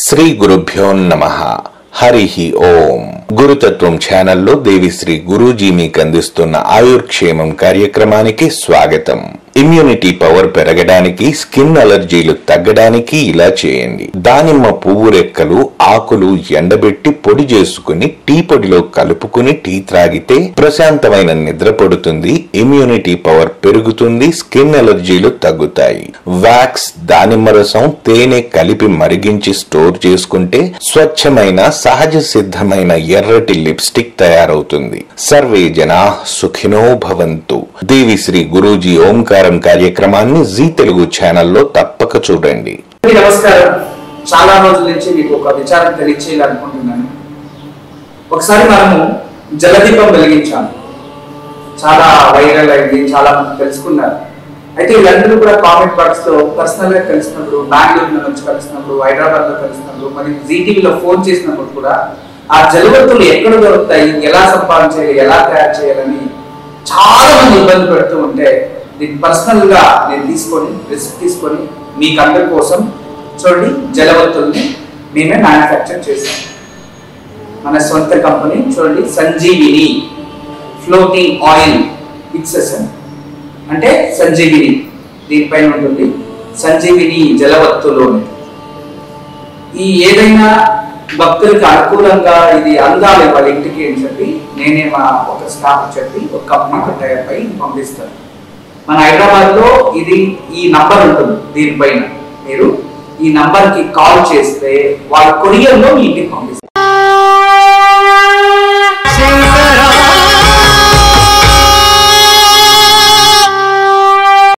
శ్రీ గురుభ్యో నమ హరి ఓం గురుతత్వం ఛానల్లో దేవిశ్రీ గురూజీ మీకు అందిస్తున్న ఆయుర్క్షేమం కార్యక్రమానికి స్వాగతం ఇమ్యూనిటీ పవర్ పెరగడానికి స్కిన్ అలర్జీలు తగ్గడానికి ఇలా చేయండి దానిమ్మ పువ్వు రెక్కలు ఆకులు ఎండబెట్టి పొడి చేసుకుని టీ పొడిలో కలుపుకుని టీ త్రాగితే ప్రశాంతమైన నిద్ర పడుతుంది ఇమ్యూనిటీ పవర్ పెరుగుతుంది స్కిన్ అలర్జీలు తగ్గుతాయి వాక్స్ దానిమ్మ రసం తేనె కలిపి మరిగించి స్టోర్ చేసుకుంటే స్వచ్ఛమైన సహజ సిద్ధమైన ఎర్రటి లిప్స్టిక్ తయారవుతుంది సర్వే జనా సుఖినో భవంతు దేవి శ్రీ గురూజీ ఓంకారం కార్యక్రమాన్ని జీ తెలుగు ఛానల్లో తప్పక చూడండి అందరికీ నమస్కారం చాలా రోజుల నుంచి మీకు ఒక విచారం తెలియచేయాలనుకుంటున్నాను ఒకసారి మనము జలదీపం వెలిగించాము చాలా వైరల్ అయింది చాలా మంది తెలుసుకున్నారు అయితే వీళ్ళందరూ కూడా కామెంట్ బాక్స్ లో పర్సనల్ గా కలిసినప్పుడు బెంగళూరు నుంచి కలిసినప్పుడు హైదరాబాద్ లో కలిసినప్పుడు మరి జీటీవీలో ఫోన్ చేసినప్పుడు కూడా ఆ జలవత్తులు ఎక్కడ దొరుకుతాయి ఎలా సంపాదించాలి ఎలా తయారు చేయాలని చాలా మంది ఇబ్బంది పెడుతూ ఉంటే దీన్ని పర్సనల్ గా నేను తీసుకొని రిస్క్ తీసుకొని మీకు అందరి కోసం చూడండి జలవత్తుల్ని మేమే మ్యానుఫ్యాక్చర్ చేసాం మన సొంత కంపెనీ చూడండి సంజీవిని ఫ్లోటింగ్ ఆయిల్ ఫిక్సెషన్ అంటే సంజీవిని దీనిపైన ఉంటుంది సంజీవిని జలవత్తులు అని. ఈ ఏదైనా భక్తులకి అనుకూలంగా ఇది అందాలి వాళ్ళ ఇంటికి అని చెప్పి నేనే మా ఒక స్టాఫ్ చెప్పి ఒక కంపెనీకి తయారుపై పంపిస్తాను మన హైదరాబాద్ లో ఇది ఈ నంబర్ ఉంటుంది దీనిపైన మీరు ఈ నంబర్ కి కాల్ చేస్తే వాళ్ళ కొరియర్ లో మీ ఇంటికి పంపిస్తారు